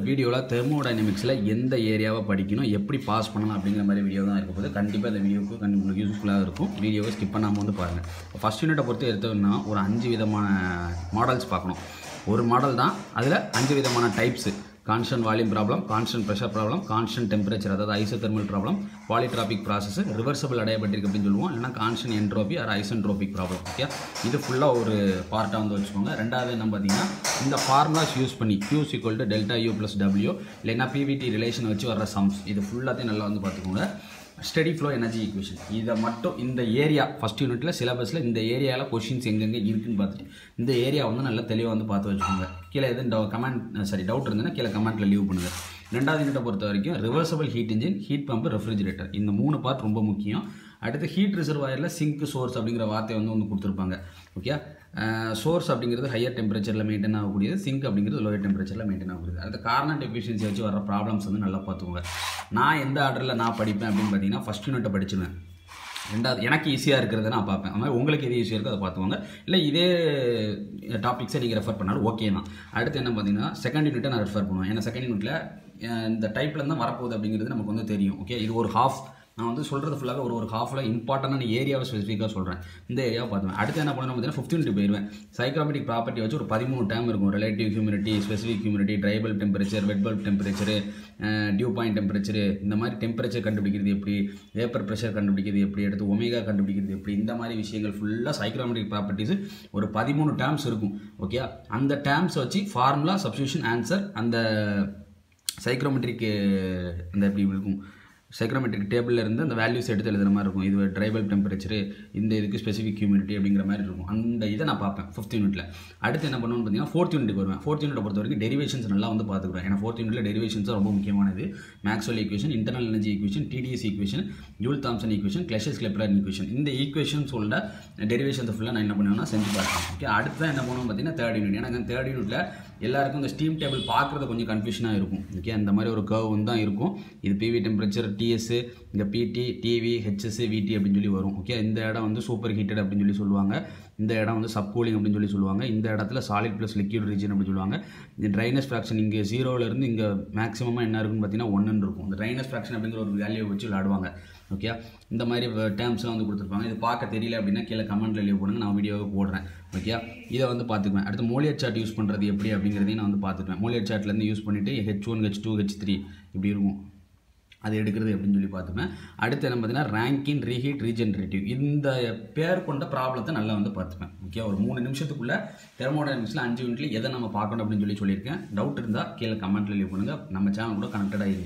வீடியோவில் தெர்மோடைனமிக்ஸில் எந்த ஏரியாவை படிக்கணும் எப்படி பாஸ் பண்ணலாம் அப்படிங்கிற மாதிரி வீடியோ தான் இருக்க போது கண்டிப்பாக இந்த வீடியோவுக்கு கண்டி உங்களுக்கு யூஸ்ஃபுல்லாக இருக்கும் வீடியோவை ஸ்கிப் பண்ணாமல் வந்து பாருங்கள் ஃபஸ்ட் யூனிட்டை பொறுத்து எடுத்தோம்னா ஒரு அஞ்சு விதமான மாடல்ஸ் பார்க்கணும் ஒரு மாடல் தான் அதில் அஞ்சு விதமான types constant volume problem constant pressure problem constant temperature அதாவது isothermal problem polytropic process reversible அடையப்பட்டிருக்கு அப்படின்னு சொல்லுவோம் இல்லைனா constant entropy or isentropic problem okay இது ஃபுல்லாக ஒரு பார்ட்டாக வந்து வச்சுக்கோங்க ரெண்டாவது என்ன பார்த்தீங்கன்னா இந்த ஃபார்முலாஸ் யூஸ் பண்ணி Q is equal to delta U plus W இல்லைன்னா பிவிடி ரிலேஷன் வச்சு வர சம்ஸ் இது ஃபுல்லாத்தையும் நல்லா வந்து பார்த்துக்கோங்க ஸ்டடி ஃப்ளோ எனர்ஜி ஈக்குவேஷன் இதை மட்டும் இந்த ஏரியா ஃபஸ்ட் யூனிட்டில் சிலபஸில் இந்த ஏரியாவில் கொஷின்ஸ் எங்கெங்கே இருக்குன்னு பார்த்துட்டு இந்த ஏரியா வந்து நல்லா தெளிவாக வந்து பார்த்து வச்சுக்கோங்க கீழே எதுவும் கமெண்ட் சாரி டவுட் இருந்ததுன்னா கீழே கமெண்ட்டில் லீவ் பண்ணுங்கள் ரெண்டாவது யூனிட்டை பொறுத்த வரைக்கும் reversible heat engine heat pump refrigerator இந்த மூணு பார்ட் ரொம்ப முக்கியம் அடுத்து ஹீட் ரிசர்வாயரில் சிங்க் சோர்ஸ் அப்படிங்கிற வார்த்தையை வந்து வந்து கொடுத்துருப்பாங்க ஓகே சோர்ஸ் அப்படிங்கிறது ஹையர் டெம்பரேச்சரில் மெயின்டைன் ஆகக்கூடியது சிங்க் அப்படிங்கிறது லோயர் டெம்பரேச்சரில் மெயின்டைன் ஆகக்கூடியது அடுத்து கார்னட் எஃபிஷியன்சி வச்சு வர ப்ராப்ளம்ஸ் வந்து நல்லா பார்த்துக்கோங்க நான் எந்த ஆர்டரில் நான் படிப்பேன் அப்படின்னு பார்த்தீங்கன்னா ஃபஸ்ட் யூனிட்டை படிச்சுவேன் ரெண்டாவது எனக்கு ஈஸியாக இருக்கிறத நான் பார்ப்பேன் அது மாதிரி உங்களுக்கு எது ஈஸியாக இருக்கோ அதை பார்த்துக்கோங்க இல்லை இதே டாபிக்ஸை நீங்கள் ரெஃபர் பண்ணாலும் ஓகே தான் அடுத்து என்ன பார்த்தீங்கன்னா செகண்ட் யூனிட்டை நான் ரெஃபர் பண்ணுவேன் ஏன்னா செகண்ட் யூனிட்டில் இந்த டைப்பில் தான் வரப்போகுது அப்படிங்கிறது நமக்கு வந்து தெரியும் ஓகே இது ஒரு ஹாஃப் நான் வந்து சொல்கிறது ஃபுல்லாக ஒரு ஒரு ஹாஃபில் இம்பார்ட்டண்டான ஏரியாவை ஸ்பெசிஃபிக்காக சொல்கிறேன் இந்த ஏரியாவை பார்த்துவேன் அடுத்து என்ன பண்ணணும் பார்த்தீங்கன்னா ஃபிஃப்த் யூனிட் போயிடுவேன் சைக்ரோமெட்டிக் ப்ராப்பர்ட்டி வச்சு ஒரு பதிமூணு டேம் இருக்கும் relative humidity specific humidity dry bulb temperature wet bulb temperature dew point temperature இந்த மாதிரி டெம்பரேச்சர் கண்டுபிடிக்கிறது எப்படி வேப்பர் ப்ரெஷர் கண்டுபிடிக்கிறது எப்படி அடுத்து ஒமேகா கண்டுபிடிக்கிறது எப்படி இந்த மாதிரி விஷயங்கள் ஃபுல்லாக சைக்ரோமெட்ரிக் ப்ராப்பர்ட்டிஸ் ஒரு பதிமூணு டேர்ம்ஸ் இருக்கும் ஓகே அந்த டேர்ம்ஸ் வச்சு ஃபார்முலா சப்ஸ்டியூஷன் ஆன்சர் அந்த சைக்ரோமெட்ரிக்கு அந்த எப்படி இருக்கும் சைக்ரோமெட்ரிக் டேபிளில் இருந்து அந்த வேல்யூஸ் எடுத்து எழுதுற மாதிரி இருக்கும் இது ட்ரைபல் டெம்பரேச்சர் இந்த இதுக்கு ஸ்பெசிஃபிக் ஹியூமிடிட்டி அப்படிங்கிற மாதிரி இருக்கும் அந்த இதை நான் பார்ப்பேன் ஃபிஃப்த் யூனிட்டில் அடுத்து என்ன பண்ணுவோம்னு பார்த்தீங்கன்னா ஃபோர்த் யூனிட்டுக்கு வருவேன் ஃபோர்த் யூனிட்டை பொறுத்த வரைக்கும் டெரிவேஷன்ஸ் நல்லா வந்து பார்த்துக்குறேன் ஏன்னா ஃபோர்த் யூனிட்டில் டெரிவேஷன்ஸ் ரொம்ப முக்கியமானது Maxwell equation internal energy equation TdS equation Joule Thomson equation Clausius Clapeyron equation இந்த ஈக்குவேஷன் சொல்ல டெரிவேஷன்ஸ் ஃபுல்லாக நான் என்ன பண்ணுவேன்னா செஞ்சு பார்ப்பேன் ஓகே அடுத்து என்ன பண்ணுவோம் பார்த்தீங்கன்னா தேர்ட் யூனிட் எனக்கு தேர்ட் யூனிட்டில் எல்லாருக்கும் இந்த ஸ்டீம் டேபிள் பார்க்குறது கொஞ்சம் கன்ஃபியூஷனாக இருக்கும் ஓகே அந்த மாதிரி ஒரு கர்வ் வந்து தான் இருக்கும் இது பிவி டெம்பரேச்சர் டிஎஸ் இந்த பிடி டிவி ஹெச்எஸ் விடி அப்படின்னு சொல்லி வரும் ஓகே இந்த இடம் வந்து சூப்பர் ஹீட்டட் அப்படின்னு சொல்லி சொல்லுவாங்க இந்த இடம் வந்து சப் கூலிங் அப்படின்னு சொல்லி சொல்லுவாங்க இந்த இடத்துல சாலிட் ப்ளஸ் லிக்யூட் ரீஜன் அப்படின்னு சொல்லுவாங்க இந்த ட்ரைனஸ் ஃப்ராக்ஷன் இங்கே ஜீரோலேருந்து இங்கே மேக்ஸிமமாக என்ன இருக்குன்னு பார்த்தீங்கன்னா ஒன்றுன்னு இருக்கும் இந்த ட்ரைனஸ் ஃப்ராக்ஷன் அப்படிங்கிற ஒரு வேல்யூ வச்சு விளாடுவாங்க ஓகே இந்த மாதிரி டேர்ம்ஸ்லாம் வந்து கொடுத்துருப்பாங்க இது பார்க்க தெரியல அப்படின்னா கீழே கமெண்ட்டில் லீவ் பண்ணுங்க நான் வீடியோவை போடுறேன் ஓகே இதை வந்து பார்த்துக்குவேன் அடுத்து மோலியர் சார்ட் யூஸ் பண்ணுறது எப்படி அப்படிங்கிறதையும் நான் வந்து பார்த்துக்குவேன் மோலியர் சார்ட்லேருந்து யூஸ் பண்ணிவிட்டு H one H two H three இப்படி இருக்கும் அது எடுக்கிறது அப்படின்னு சொல்லி பார்த்துப்பேன் அடுத்து என்ன பார்த்தீங்கன்னா ரேங்கின் ரீஹீட் ரீஜென்ரேட்டிவ் இந்த பேர் கொண்ட ப்ராப்ளத்தை நல்லா வந்து பார்த்துப்பேன் ஓகே ஒரு மூணு நிமிஷத்துக்குள்ளே தெர்மோடைனமிக்ஸில் அஞ்சு யூனிட்ல எதை நம்ம பார்க்கணும் அப்படின்னு சொல்லி சொல்லியிருக்கேன் டவுட் இருந்தால் கீழே கமெண்ட்டில் லீவ் பண்ணுங்கள் நம்ம சேனல் கூட கனெக்டடாக